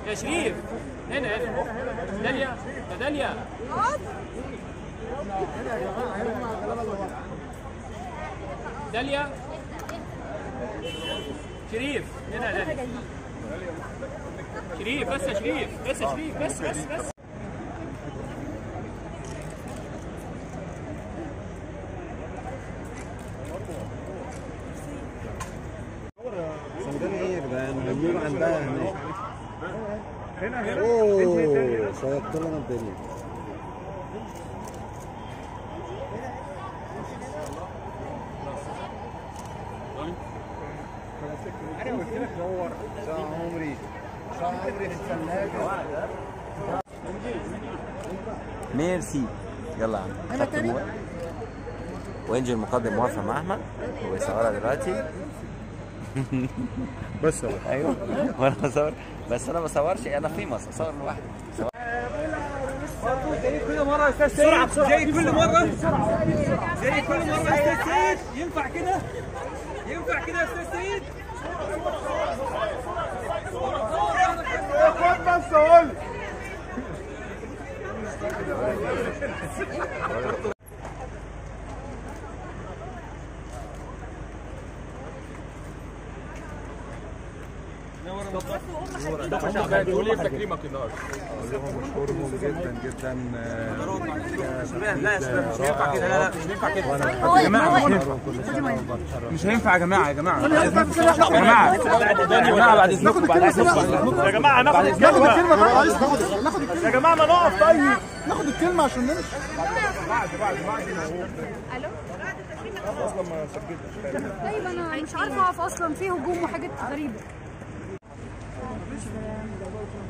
يا شريف هنا هنا داليا يا داليا داليا شريف هنا يا داليا شريف بس يا شريف بس يا شريف بس بس بس صندوق ايه يا جدعان؟ النور عندها هناك اوه صيدت لنا الدنيا انا قلت لك دور ساعة عمري ساعة عمري في الثلاجة ميرسي يلا يا عم خدت الموبايل. وانجي المقدم واقفه مع احمد ويصورها دلوقتي بس هو ايوه وانا بصور بس انا ما بصورش انا فيمس اصور لوحدي زي كل مرة يا أستاذ سيد زي كل مرة زي كل مرة يا أستاذ سيد ينفع كده؟ ينفع كده يا أستاذ سيد؟ بس قول تقول ايه في تكريمك النهارده مشكورهم جدا جدا لا يا شباب مش هينفع كده لا لا مش هينفع كده يا جماعة مش هينفع مش هينفع يا جماعة يا جماعة يا جماعة يا جماعة بعد إذنكم بعد إذنكم يا جماعه ناخد ناخد الكلمة طيب عايز ناخد ناخد الكلمة يا جماعه ما نقف طيب ناخد الكلمة عشان نمشي طيب انا مش عارفه اقف اصلا في هجوم وحاجات غريبه